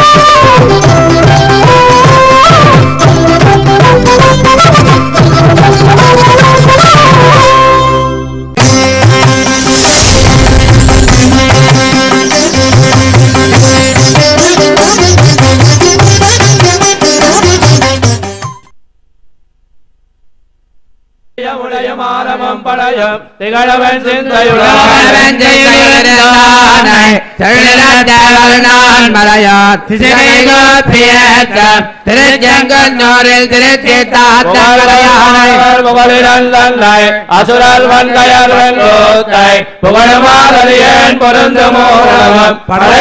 மாரமம் படையும் திகழவன் சிந்தையுடன் திருச்செங்கன்னூரில் திருச்சித்தாத்தங்கரையானை புகழிடல்லை அசுரல் வன்கையர் வெங்கோத்தை புகழுமாறியன் பொருந்து மூலம்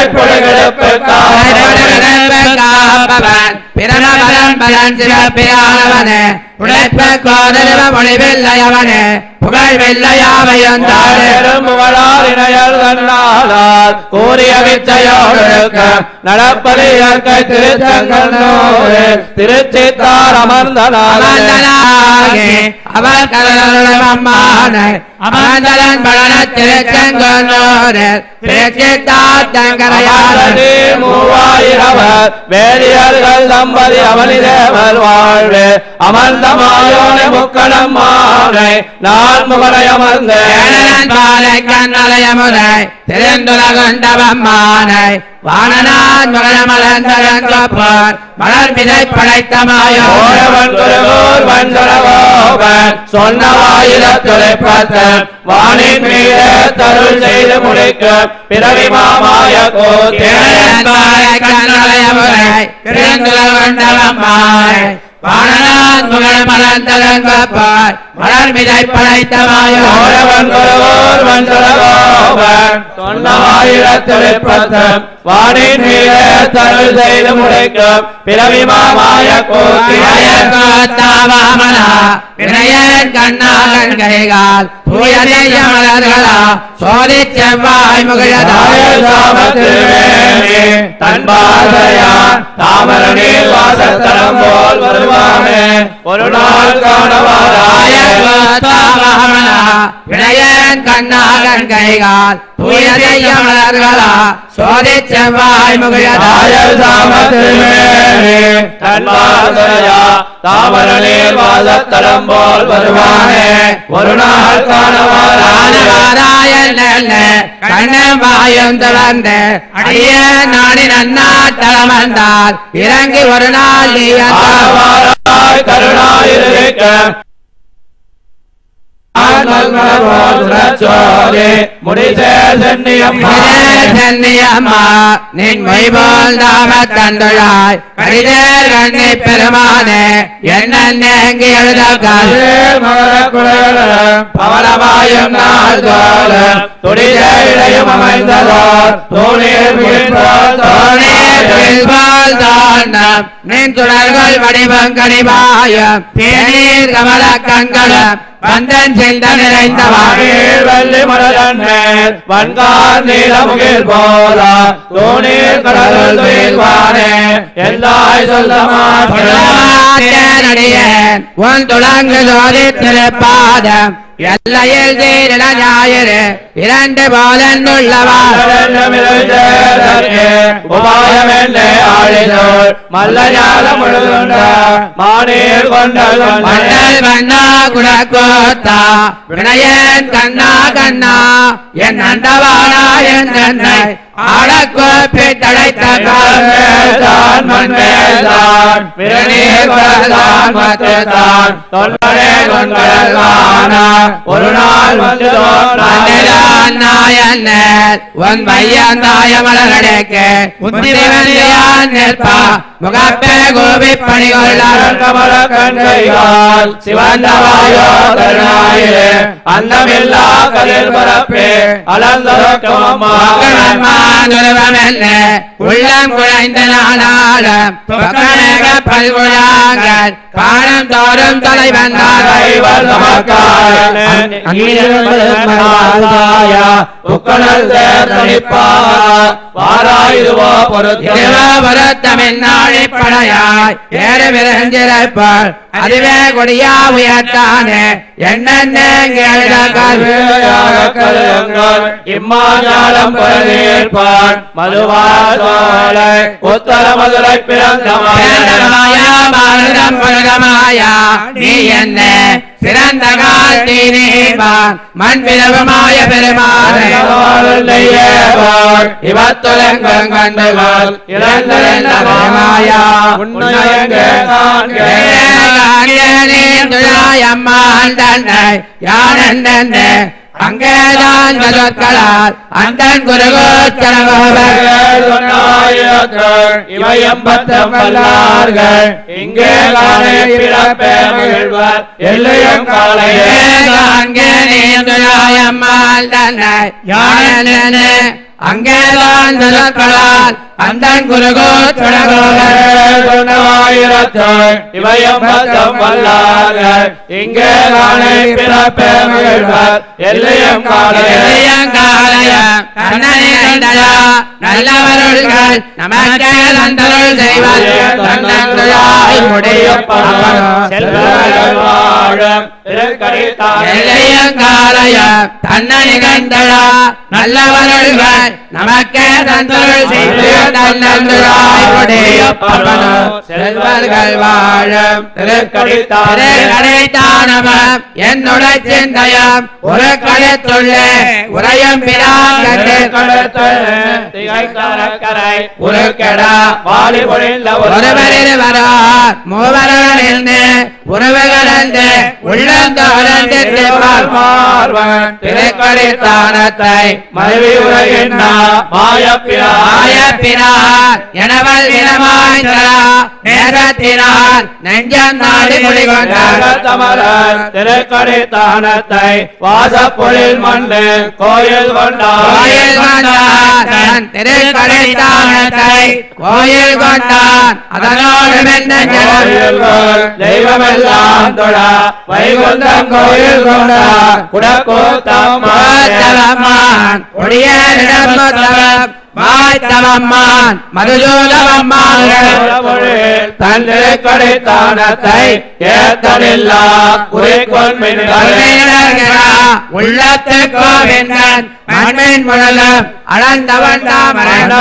காப்பவன் பிறனவன் பலன் சிறப்பியானவனே உழைப்ப கோதரவ மொழிவில்லையவனே புகழ் வெள்ளையாவையும் தாழே கூறிய விச்சையோடு நடப்பது இயற்கை திருச்செங்கன்னூர் திருச்சித்தார் அமர்ந்தனாலே அமர்ந்தனாகி அவர் கலருளமானை அமர்ந்தலன் பலன திருச்செங்கன்னூரில் திருச்சித்தாத்தங்கரையானை ஆரதி மூவாயிரவர் வேதியர்கள் தம்பதி அவனிதேவர் வாழ்வு அமர்ந்த மாயோனை முக்கடம் மாலை நான் முகலை அமர்ந்தேன் ஏனன் பாலை கண்ணலயமுதை திருந்துலகண்டவம்மானை வானனான் மகளமலந்தரங்கப்போர் மலர் மிதை படைத்த மாயோ ஓரவன் குருகூர் வஞ்சரகோபன் சொன்ன வாயில துளைப்பத்தன் வானின் மீது தருள் செய்து முடிக்க பிறவி மாமாய கோத்தேன் ஏனன் பாலை கண்ணலயமுதை திருந்துலகண்டவம்மானை வானனான் மகளமலந்தரங்கப்போர் மலர் மிதை படைத்த மாயோ ஓரவன் குருகூர் வஞ்சரகோபன் சொன்ன வாயில துளைப்பத்தன் வானின் மீது தருள் செய்து முடிக்க பிறவி மாமாய கோத்தேன் கோத்தாவாமனா வினயன் கண்ணாகன் கைகால் தூயதைய மலர்களா சோதி செவ்வாய் முகிழதாய தன் பாதையான் தாமரனில் வாசத்தலம் போல் வருவானே ஒரு நாள் காணவாராய கோத்தாவாமனா வினயன் கண்ணாகன் கைகால் தூயதைய மலர்களா சோதி செவ்வாய் முகிழதாய ஆயல் தாமத்திருமேனே தன் பாதையா தாமரனில் வாசத்தலம் போல் வருவானே ஒரு நாள் காணவாராய கண்ணம் வாயும் தொடர்ந்து அடிய நாடி நன்னாட்டளமந்தால் இறங்கி ஒரு நாள் நீ வந்தால் ஆவாராய் கருணாயிருக்க சென்னியம்மா நின் மொய்போல் தாம தந்துழாய் கடிதர் கண்ணி பெருமானே என்னெங்கி எழுதக்கால் பவனமாயும் நாள் தோல துடிய இடையும் அமைந்ததோர் தோணியில் போல் தாண்டம் நின் துணர்கள் வடிவம் கனிவாயம் தேநீர் கமல கண்களும் வந்தன் செல்த நிறைந்தவாறு வள்ளி மலரன்மேல் வன்கார் நீலமுகில் போலா தோணீர் கடல் துயில்வானே எல்லாய் சொல்ல மாட்டேன் அடியேன் உன் துளங்கு சோதி திருப்பாதம் எல்லையில் தீரிட ஞாயிறு இரண்டு போலன் உள்ளவார் உபாயமென்னே ஆழினோர் மல்லஞான முழுதுண்ட மானீர் கொண்டல் மண்டல் வண்ணா குடக்கோத்தா வினயன் கண்ணா கண்ணா என் அண்டவானா என் தன்னை ஆடக்கோப்பை தடைத்த தான் மண்மேல்தான் பிறநீர் கொள்ளதான் மத்துதான் தொண்டரே கொண்டல்வான ஒரு நாள் வந்து தோன்றான் நாயன்னர் உன் மையன் தாயமலரடைக்கு உத்திரவந்தியான் நிற்பா முகப்பே கோபி பணிகொள்ளார் கமல கண்கையால் சிவந்தவாயோ கருணாயிரே அந்தமில்லா கதிர் பரப்பே அலந்தரக்கமா உள்ளம் குழைந்த நாளாலம் பக்கமேக பல்குழாங்கள் காணம் தோறும் தலைவன் தலைவர் நமக்காய புக்கணல் தேர்தலிப்பா ஆராயுதுவோ பொருத்தம் பொருத்தமின்னாழி படையாய் ஏறு விரஞ்சிருப்பாள் அதுவே கொடியா உயர்த்தானே கருங்கள் இம்மாஞாலம் பரதேற்பான் மதுவாசோலை உத்தர மதுரை பிறந்தமாய பாரதம் பரதமாயா நீ என்ன சிறந்த காத்தீனேபான் மண் பிளவமாய பெருமானே இவத்துலங்கள் கண்டுகள் இறந்தமாயா உன்னையங்கே அம்மான் தன்னை யானென்ன அங்கேதான் சொற்களால் அந்தன் குருகோச்சரகோவர் இவை எம்பத்தம் வல்லார்கள் இங்கே காணே பிறப்பே மகிழ்வர் எல்லையும் காலையே அம்மாள் தன்னை யானென்ன அங்கேதான் சொற்களால் அந்தன் குருகோச்சரகோவர் இவையும் பத்தம் வல்லார்கள் இங்கே காணே பிறப்பே மகிழ்வர் எல்லையும் காலையே நல்லவர்கள் நமக்கே தந்தருள் செய்வார் தன்னருளாய் முடியும் செல்வர்கள் வாழும் திருக்கடித்தானே எல்லையங்காலய தன்னை கண்டடா நல்லவர்கள் நமக்கே தந்தருள் செய்து தன்னருளாய் முடியும் செல்வர்கள் வாழும் திருக்கடித்தானே கடைத்தானவம் என்னுடைய சிந்தயம் ஒரு கடைத்துள்ளே உரையம் பிரான் கண்டு உருக்கடா வாலி பொழிந்த ஒருவரில் வரார் மூவரில் உறவுகளந்து உள்ளந்தோழந்து மார்வன் திருக்கடித்தானத்தை மனைவி உலகின்னா மாயப்பிராய ஆயப்பினார் எனவல் தினமாய் நேரத்தினார் நெஞ்சம் நாடி முடிகொண்டார் தமரர் திருக்கடித்தானத்தை வாசப்பொழில் மண்ணு கோயில் கொண்டார் கோயில் கொண்டான் தன் திருக்கடைத்தானத்தை கோயில் கொண்டான் அதனோடு மென்ன கோயில்கள் தெய்வமெல்லாம் தொழா வைகுந்தம் கோயில் கொண்டா குடக்கூத்தம் ஜலமான் ஒளியரிடம் மாய்த்தவம்மான் மதுஜூலவம்மான் தன் திருக்கடித்தானத்தை ஏத்தலில்லா குறிக்கொன்மின்களே உள்ளத்து கோவிந்தன் மண்மின் முழலும் அளந்தவன் தாமரன்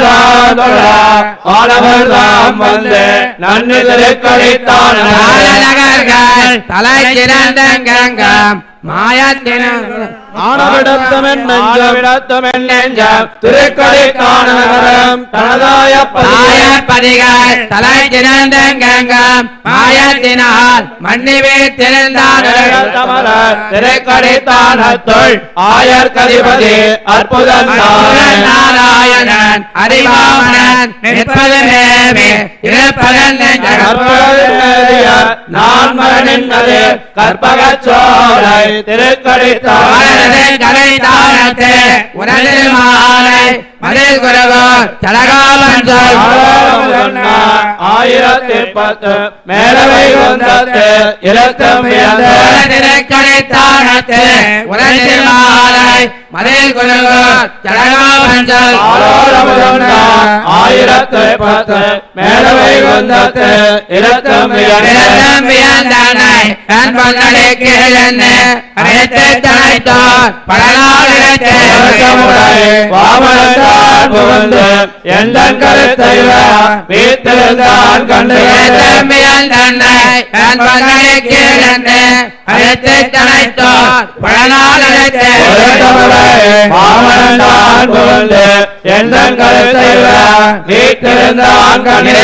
ஆனவர்தாம் வந்து நன்னு திருக்கடித்தான நகர்கள் தலை சிறந்தங்கம் மாயத்தினம் ஆனவிடத்தமென் நெஞ்சம் திருக்கடித்தான நகரம் தனதாய மாயப்பதிகள் தலை சிறந்தங்கம் மாயத்தினால் மண்ணி வீழ்த்திருந்தான் தமரர் திருக்கடித்தானத்துள் ஆயர் கதிபதி அற்புதம் நாராயணன் அறிவாமணன் நிற்பது மேவே இருப்பதன் நான் மரணின்னது கற்பகச்சோலை திருக்கடித்தான கலைத்தானத்து உனது மாலை மதில் குருவோ சலகாலன் சொல் ஆயிரத்தி பத்து மேலவை வந்தத்து இருத்தம் திருக்கடைத்தானத்து உனது மாலை மதில் குருவோ சலகாலன் சொல் ஆயிரத்தி பத்து மேலவை வந்தத்து இருத்தம் வியந்தனை கண் பொன்னடை கிழன்னு அனைத்து தனைத்தோர் படலாளிடத்தே வாமனத்தான் புகுந்து எந்த கருத்தை வீட்டிருந்தான் கண்டு தன்னை கண் பொன்னடை கிழன்னு அனைத்து தனைத்தோர் படலாளிடத்தே வாமனத்தான் புகுந்து எந்த கருத்தை வீட்டிருந்தான் கண்டு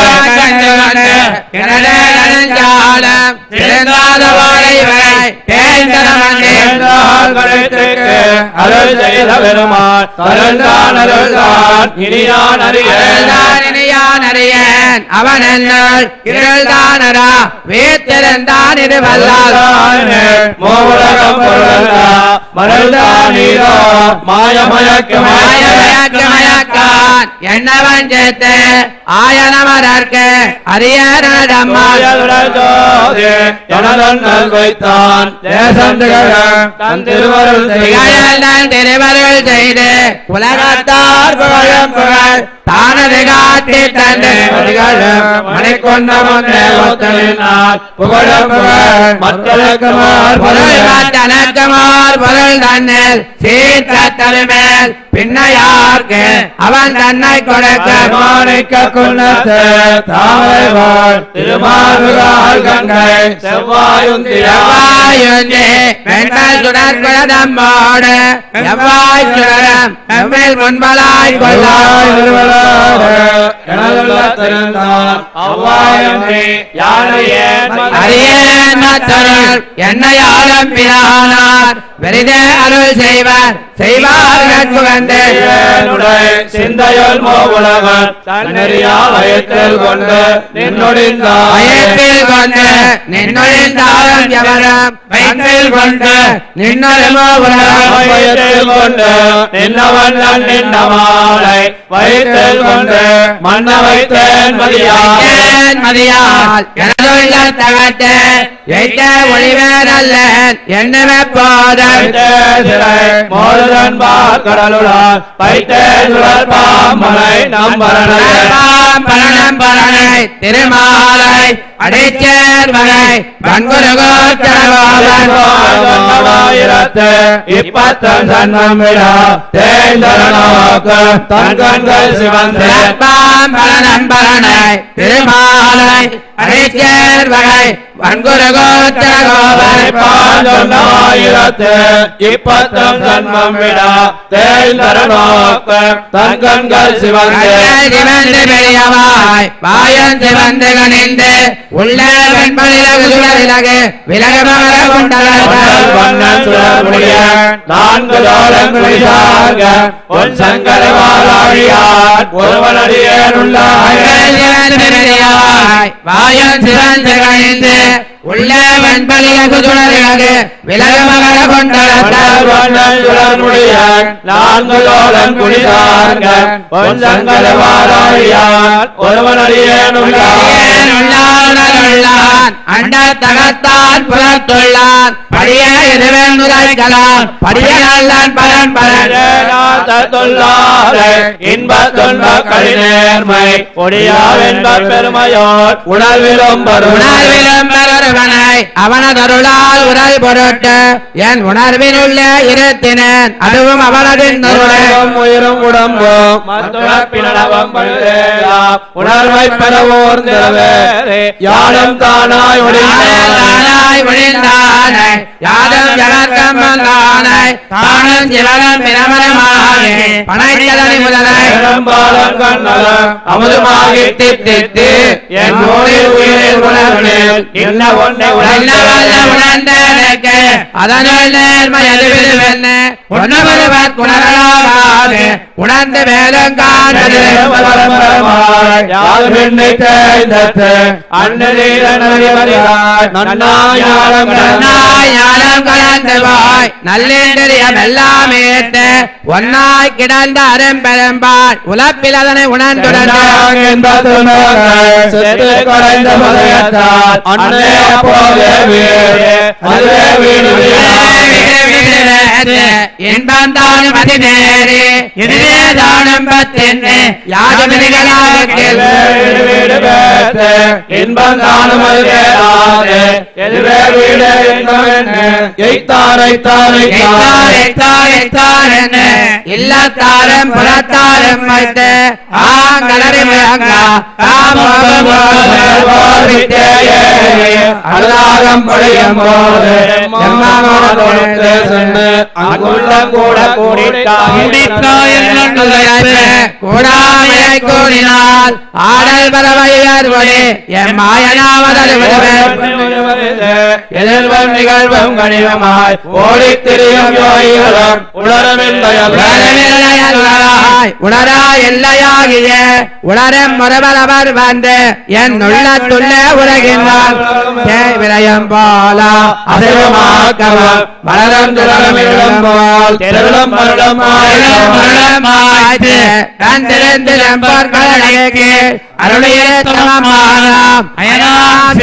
அருள் செய்த பெருமான் அருள்தான் அருள்தான் இனியான் அறிய அவன் என்னால் இருள்தானரா வீத்திருந்தான் இது வல்லால் மூலகம் பொருளா மருள்தானீரோ மாயமயக்கமாய மயக்கமயக்கான் என்னவன் சேர்த்து ஆயனமரர்க்கு அரியனடம்மாள் எனதன்னல் வைத்தான் தேசம் திகழும் தன் திருவருள் செய்க திகழல் திருவருள் செய்து உலகத்தார் புகழும் புகழ் மனது காட்டி தந்து மணிக்கொண்ட முன்னே ஒத்தலினார் புகழும் புகழ் மக்களுக்குமார் பொருள் மாற்றனக்குமார் பொருள் தன்னில் சீர்த்த தலைமேல் பின்னையார்க்கு அவன் தன்னை கொடுக்க மாணிக்க குன்னத்து தாமரைவாள் திருமாறுகால் கங்கை செவ்வாயுந்திரா செவ்வாயுந்தி வெண்பல் சுடர் குலதம்மோடு செவ்வாய் சுடரம் செவ்வில் முன்பலாய் கொள்ளாய் அரியேன் மத்தருள் என்னையாலும் பிரானார் வெறிதே அருள் செய்வர் செய்வார்கள் வந்து சிந்தையல் மோவுலகன் தன்னறியா வயத்தில் கொண்டு நின்னுடிந்தாய் பயத்தில் கொண்டு நின்னொழிந்தாலும் எவரும் வயிற்றில் கொண்டு நின்னொருமோ வயிற்றில் கொண்டு நின்னவன் நான் நின்ன மாலை வயிற்றில் கொண்டு மன்ன வைத்தேன் மதியாய் வைத்தேன் மதியால் எனதுள்ள தகட்டு எய்த ஒளிவேனல்ல என்னவே போதல் மோதுதன் கடலுளார் வைத்தே சுழல் பாமலை நம்பரனை பரணம் பரணை திருமாலை அடைச்சேர்வனை ஆயிரத்து இப்பத்தன் சன்னம் விழா தேந்தரனோக்கு தன் கண்கள் சிவந்த பரணம் பரணை திருமாலை அடைச்சேர்வனை ஆயிரத்து இப்பத்தம் ஜன்மம் விடா தேந்தரனோக்கு தன் கண்கள் சிவந்த சிவந்து பெரியவாய் வாயன் சிவந்து கணிந்து உள்ள வெண்பலிலகு சுடரிலகு விலகு மகர பொன்னல் வண்ணன் சுடர்முடிய நான்கு தோழங்குடிசாக பொன் சங்கர வாழாழியார் ஒருவனடியேனுள்ளாய் வாயன் சிவந்து கணிந்து உள்ள வெண்பலிலகு சுடரிலகு விலகு மகர பொன்னல் வண்ணன் சுடர்முடிய நான்கு தோழங்குடிசாக பொன் சங்கர வாழாழியார் ஒருவனடியேனுள்ளாய் உள்ளான் அண்ட தகத்தான் புறத்துள்ளான் படிய எதுவன் முதல்களான் படிய நல்லான் பலன் பலன் இன்பத் துன்ப கடிநேர்மை ஒடியாவென்பர் பெருமையோர் உணர்விலும் உணர்விலும் பெறொருவனை அவனதருளால் உடல் பொருட்டு என் உணர்வினுள்ள இருத்தினேன் அதுவும் அவனதின் உணர்வும் உயிரும் உடம்பும் மத்துணப்பினவும் பழுதேயாம் உணர்வை பெறவோர் நிறவேறே யாரும் தானாய் தானாய் ஒழிந்தானை யாதும் ஜகற்கம் வந்தானை தானும் சிவனும் பிரமணமாகி பனைத்ததனி முதலை பெரும்பாலும் கண்ணலம் அமுதுமாகி தித்தித்து என் நோயில் உயிரில் உணர்வில் இன்ன ஒன்றை நல்லவல்ல உணர்ந்த உணர்ந்தேனுக்கு அதனுள் நேர்மை எதுவென்ன உணர்வருவர் குணரலாகாது உணர்ந்து மேலும் காண்பது நன்னாய் ஞானம் கலந்து போய் நல்லேந்திரியம் எல்லாம் ஏற்று ஒன்னாய் கிடந்த அரும்பெரும்பால் உலப்பில் அதனை உணர்ந்துடன் இன்பம் தானும் அதி நேரே இதுவே தானும் பத்தென்னு யாரும் இன்பம் காணும் எதுவே வீடு இன்பம் என்ன எய்தாரை தாரை இல்லத்தாரும் புறத்தாரும் வைத்து ஆங்கலரி முழங்கா அல்லாகம் பொழியும் போது எம்மாவோடு சென்று அங்குள்ளம் கூட கூடாமையை கூடினால் ஆடல் பரவையர் ஒளி எம் மாயனாவதல் எதிர்வம் நிகழ்வும் கணிவமாய் ஓடித் திரியும் யோகிகளும் உணரவில்லையல்ல உணரா எல்லையாகிய உணரும் முறவரவர் வந்து என் உள்ளத்துள்ள உலகின்றார் விரயம் போலா அசைவமாக்கவம் மலரம் துலகம் போல் தெருளும் மருளும் மரணமாய்த்து தன் திறந்திரம் பொற்கடலைக்கு அருளைய தமமானாம் அயனாம்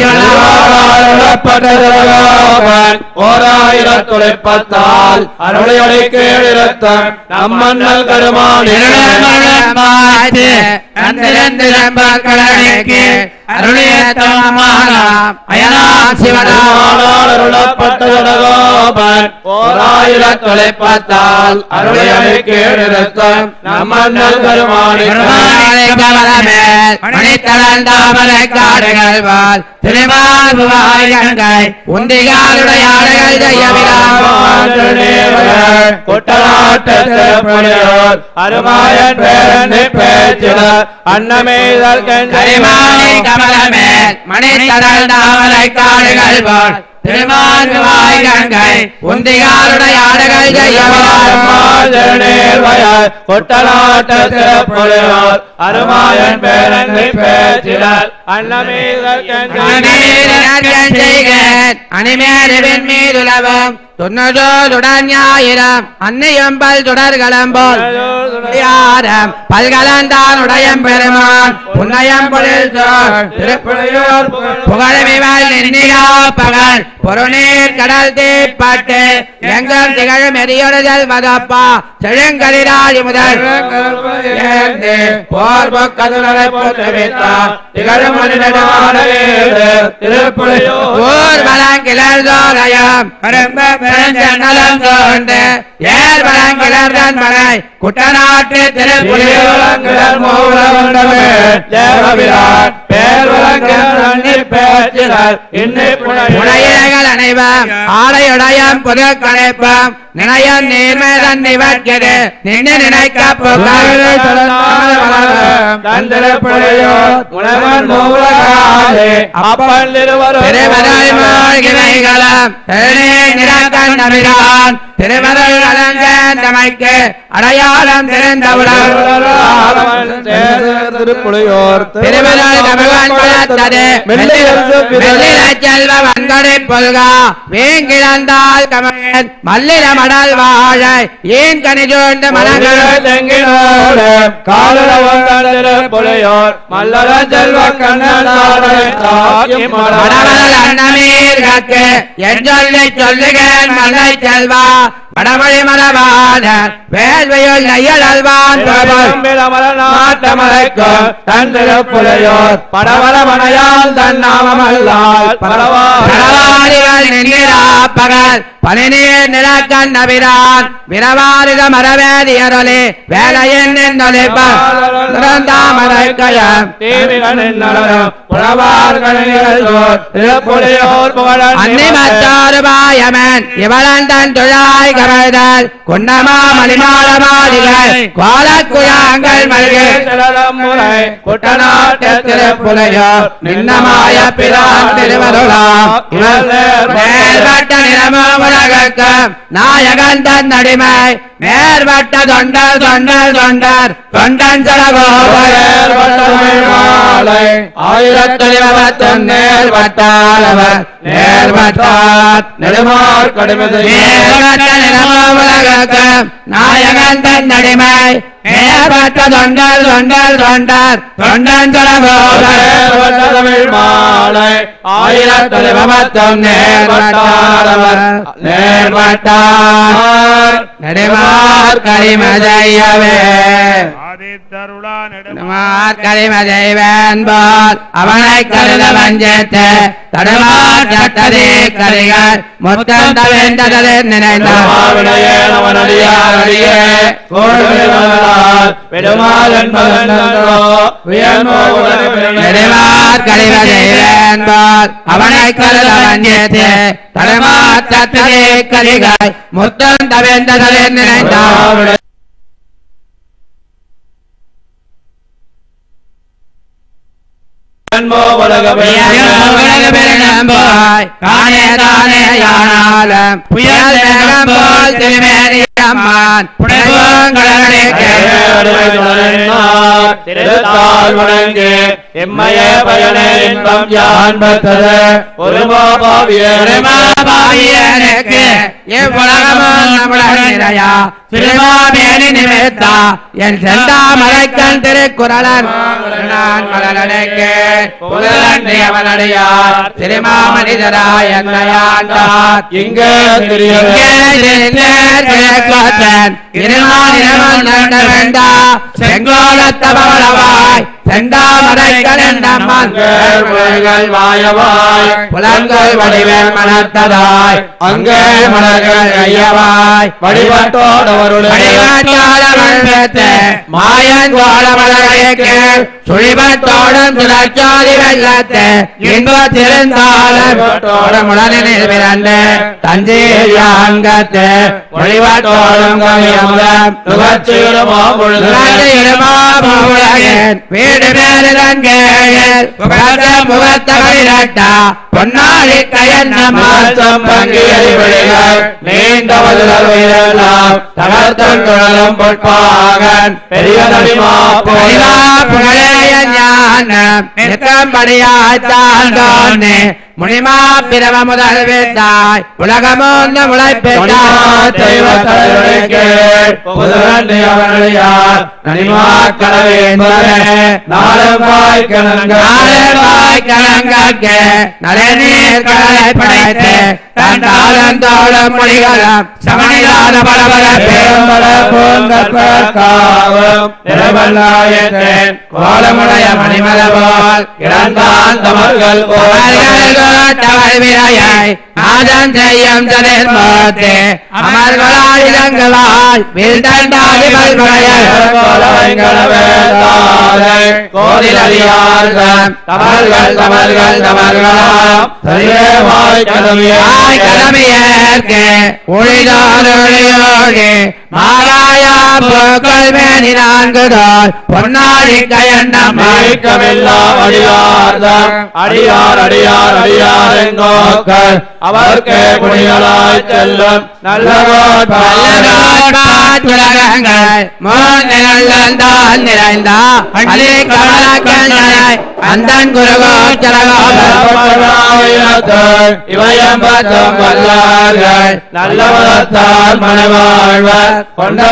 ஓராயிரத்துழைப்பத்தால் அருளையொளி கேழிருத்தம் நம் மன்னல் கருமான் மரணமாய்த்து தந்திரந்து கடனுக்கு அருளிய தோமானாம் அயனாம் சிவனாம் அருளப்பட்ட ஜடகோபன் ஓராயிர தொலைப்பத்தால் அருளையை கேடிருக்கும் நம்மண்ணல் பெருமானி பெருமாளை கமலமேல் மணித்தளந்தாமரை காடுகள் வாழ் திருமால் கண்கள் உந்திகாருடைய ஆடைகள் செய்யவிடாமல் குட்டநாட்டோர் அருமாயன் பேரனை பேச்சினர் அன்னமேதல் கரிமாலை கமலமேல் மணித்தளந்தாமரை காடுகள் வாழ் திருமால் கண்கள் உந்திகாருடைய ஆடைகள் செய்யவிடாமல் கொட்டநாட்டோர் அருமாயன் பேரனை பேச்சினர் அன்னமேதல் அணிமேருவின் மீதுலவும் துன்னதோடுடன் ஞாயிரம் அன்னையும் பல் தொடர்களும் போல் யாரம் பல்கலந்தானுடைய பெருமான் புன்னயம் பொழில் சோழ் திருப்புழையோர் புகழமிவாள் நின்னிலா பகல் பொருநீர் கடல் தீப்பட்டு எங்கள் திகழும் எரியுறுதல் மதப்பா செழுங்கலிராளி முதல் ஏந்து போர் பொக்கதுரை போற்றுவித்தார் திகழும் ஊர் வளங்கிளர் தோரையும் பரம்ப பெருஞ்சன்னலம் தோண்டு ஏர் வளங்கிளர் தன்மனை குட்டநாட்டு திருப்புலியூர் புனையிலைகள் அனைவம் ஆடையுடையம் புது கணைப்பம் நினையம் நீர்மேதன் நிவர்க்கிறது நின்று நினைக்க திருமதல் மூழ்கிவைகளும் நிறக்கண் நபிரான் திருமதல் அலங்கந்தமைக்கு அடையாளம் தெரிந்தவுடன் திருப்புளையோர் திருமணம் தமிழன் வளர்த்தது வெள்ளிலச் செல்வ வன்கொடை பொல்கா வேங்கிழந்தால் கமன் மல்லில மடல் வாழை ஏன் கனி சூழ்ந்த மனங்கள் புலையோர் மல்லர செல்வ மடமலர் அன்னமீர்கற்கு என் சொல்லி சொல்லுகிறேன் மல்லை செல்வா வடமொழி மரபாளர் வேள்வியுள் நெய்யல் அல்வான் நாட்டமலைக்கும் தன் திருப்புலையோர் படவர மனையால் தன் நாமமல்லால் பரவாரி பரவாரிகள் நின்னிரா பகல் பனிநீர் நிலக்கண் நபிரான் விரவாரித மரவேதியரொலி வேலையின் நின்றொலிப்பாமரைக்கயம் அன்னிமத்தாருபாயமன் இவளந்தன் துழாய் கமழ்தல் குன்னமா மணிமால மாளிகை கோலக்குழாங்கள் மல்கு திருப்புலையோ நின்னமாய பிரான் திருவருளாம் மேல்வட்ட நிலமோ உலகக்கும் நாயகன் தன் அடிமை மேற்பட்ட தொண்டர் தொண்டர் தொண்டர் தொண்டன் ஆயிரத்தொழிவத்தொன் நேர்வட்டாளவர் நேர்வட்டார் நெடுமார் கடுமை மேற்பட்ட நிலமோ உலகக்கும் நாயகன் தன் அடிமை மேற்பட்ட தொண்டர் தொண்டர் தொண்டர் தொண்டன் தமிழ் மாலை ஆயிரத்தொழிவத்தம் நேர்வட்டாரவர் நேர்வட்டார் நெடுமார் கரிமதையவே ஆதித்தருளா நெடுமா நெடுமார் கரிமதைவன் போல் அவனை கருத வஞ்சத்து தடுமார் சட்டதே கரிகள் முத்தம் தவேந்ததே நினைந்தார் நெடுமார் கரிமதைவன் போல் அவனை கருத வஞ்சத்து தடுமார் சட்டதே கரிகள் முத்தம் தவேந்ததே நினைந்தார் புயல் வேகம் போல் திருமேனியம்மான் திருத்தால் வணங்கு எம்மைய பயனே இன்பம் யான்பத்தது ஒரு மாபாவியர் பாவியனுக்கு எவ்வுலகமும் நம்முடைய நிறையா திருமாமேனி நிமித்தா என் செந்தாமரைக்கண் திருக்குறளன் நான் மலரடைக்கு புகழன்றி அவனடியார் திருமாமனிதராய் என்னையாண்டார் இங்கே திரியவே செங்கோலத்தவளவாய் வாயவாய் செந்தாமரைகள் நம்மான் மலர்கள் வாயவாய் புலங்கள் வடிவேல் மலர்த்ததாய் அங்கே மலர்கள் ஐயவாய் வழிபட்டோடவருடைய வடிவாட்டாளவள் பெற்ற மாயன் கோலமலரைக்கு சுழிபத்தோடும் துணச்சாதி வெள்ளத்து இன்பத் திருந்தாளோடும் உடனில் பிறந்து தஞ்சேரியாங்கத்து வழிபாட்டோடும் கவியமுதம் நுகர்ச்சியுடமா பொழுது வீடு மேலிரங்கேயல் புகழ்ந்த முகத்தமிழட்டா பொன்னாடி கயன் மாற்றம் பங்கியல் விழிகள் நீண்ட வலுதல் உயிரெல்லாம் தகர்த்தல் குழலும் பொற்பாகன் பெரிய நடிமா புகழா புகழேய ஞானம் நிற்கும்படியாய்த்தாண்டோன்னே முனிமா பிரம முதல் விட்டாய் உலகமொன்று தெய்வ தலைவனுக்கு புதுவண்டி அவனடியார் நனிமாக்கடவே என்பதே நாளும் வாய்க்கணங்கள் கலங்கற்கு நலநீர் கடலை படைத்து தந்தாளந்தோளும் மொழிகளும் சமணிலாத பலபல பேரம்பல போந்தற்காவும் நிறவல்லாயத்தேன் கோலமுடைய மணிமல போல் இறந்தான் தமர்கள் தவள் விரையாய் நாதம் செய்யும் தனிர்மூர்த்தி அமர்களால் இளங்களால் வீழ்ந்தாடி கோதிலடியார்கள் தமர்கள் தமர்கள் தமர்களாம் சரியே வாய்க்கதவியாய் கடமையேற்கே ஒளிதாரோடி மாராயா பூக்கள் மேனி நான்குதோல் பொன்னாடி கயண்டம் மயக்கமெல்லாம் அடியார்தம் அடியார் அடியார் அடியார் எங்கோக்கள் அவர்க்கு குடிகளாய் செல்லும் நல்ல உலகங்கள் மூன்றில் நிறைந்த அள்ளி கமலக்கண்ணனை அந்தன் குருகோச்சரகோபம் இவயம்பத்தம் வல்லார்கள் நல்ல மதத்தால் மனவாழ்வர் கொண்ட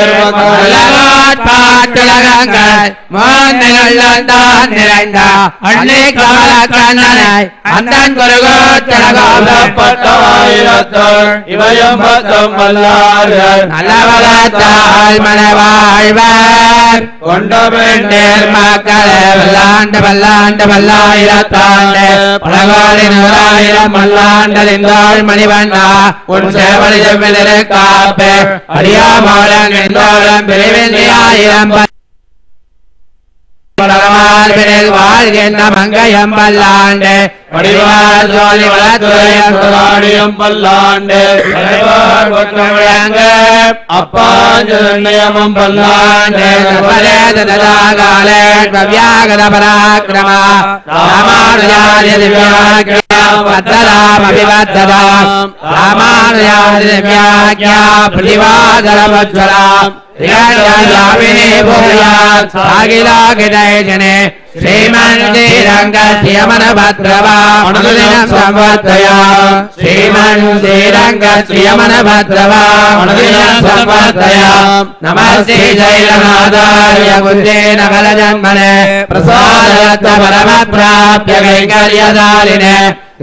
பாட்டுலகங்கள் மூன்றில் நிறைந்த அள்ளி கமலக்கண்ணனை அந்தன் குருகோச்சரகோபம் பட்டாயிரத்தோள் இவயம்பத்தம் வல்லார்கள் நல்லவரத்தால் மனவாழ்வர் கொண்ட பெண்டேர் மக்களே வல்லாண்டு வல்லாண்டு வல்லாயிரத்தாண்டு பலகாலி நூறாயிரம் மல்லாண்டலிந்தாள் மணிவண்ணா உன் சேவலி செவ்விலிரு காப்பு அடியாமோலம் எந்தோളം பிரிவின்றி ஆயிரம் பலகமார்பினில் வாழ்கின்ற மங்கையம் பல்லாண்டு வடிவார் ஜோதி வளத்துறையம் ஆடியம் பல்லாண்டு தலைவர் ஒற்றம் விளங்க அப்பாஞ்சயமம் பல்லாண்டு ஸ்ரீமந்திரங்கமன சம்பத்தயா ஸ்ரீமந்திரங்கமன சம்பத்தயா நமஸ்தே ஜெயநாதாய குந்தே நகர ஜன்மனே பிரசாதத்த பரம பிராப்ய கைங்கரியதாலினே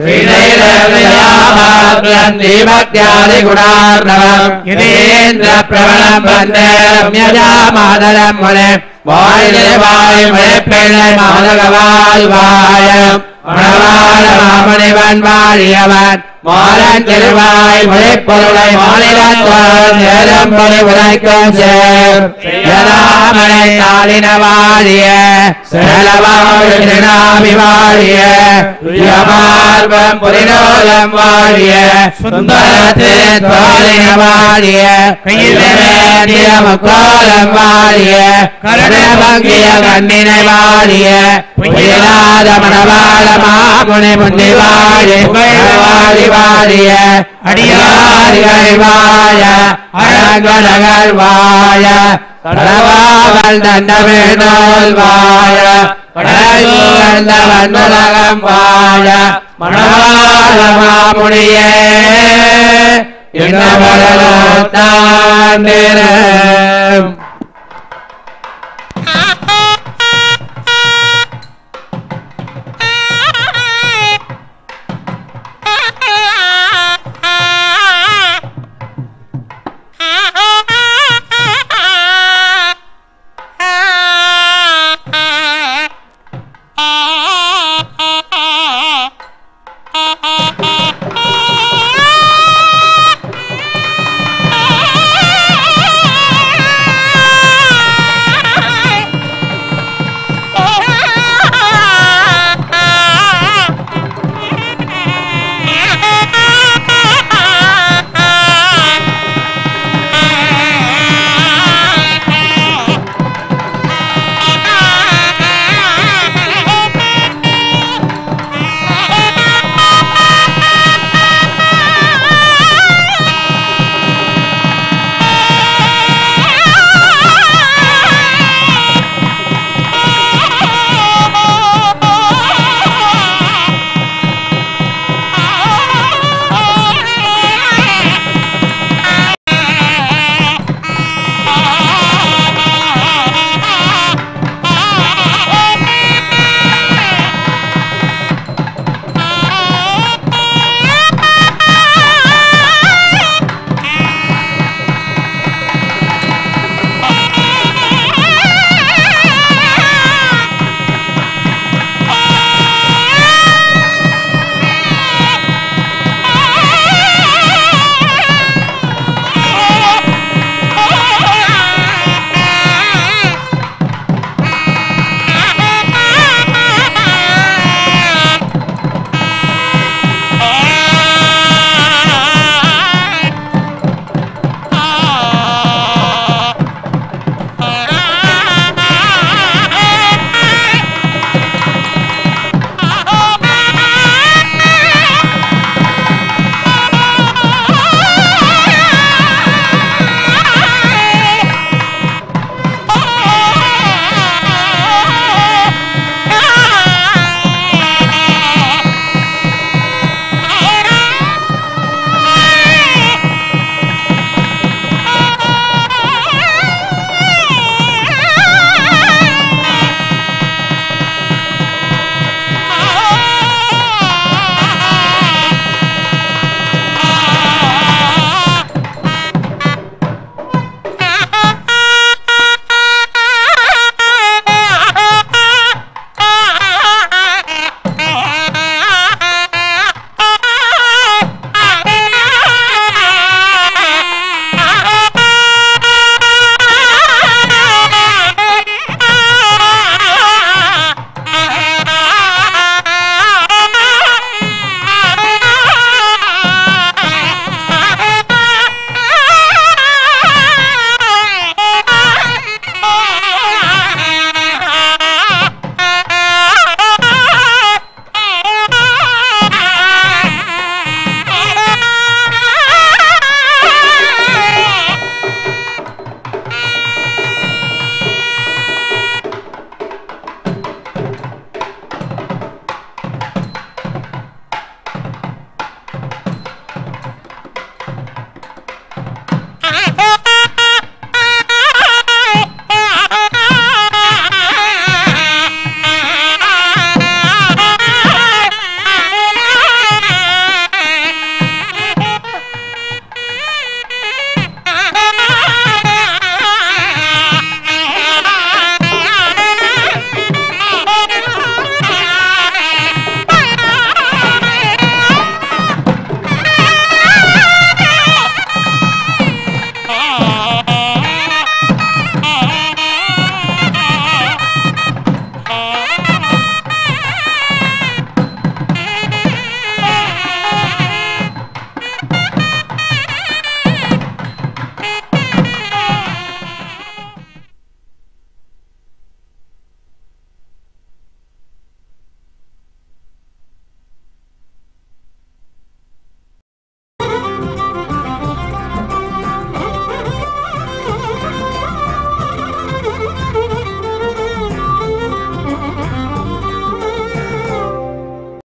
ஸ்ரீபக்தியாதி குணார்ணவம் இதேந்திர பிரபலம் வந்தே ரம்யஜா மாதரம் முனே வாயிலே வாய் மழைப்பிள்ளை மாதகவாய் வாயம் மணவாள மாமணிவன் வாழியவன் மாலன் திருவாய் மழைப்பொருளை மாநிலத்தான் ஏதம்பொழி உரைக்கும் சேர் ஏதாமனை தாளின வாழிய சேலவாழ் திருநாமி வாழிய மார்பம் புரிநோலம் வாழிய சுந்தரத்து தோழின வாழிய கையிலேந்திய முக்கோலம் வாழிய கருணபங்கிய கண்ணினை வாழிய புயலாத மணவாள மாமுனி முன்னி வாழி வாழி வாழிய அடியாரிகள் வாழ அழகழகர் வாழ கடவாமல் தண்டமேனால் வாழ கடல் வந்தலகம் வாழ மணவாள மாமுனியே என்ன வரலாற்றான்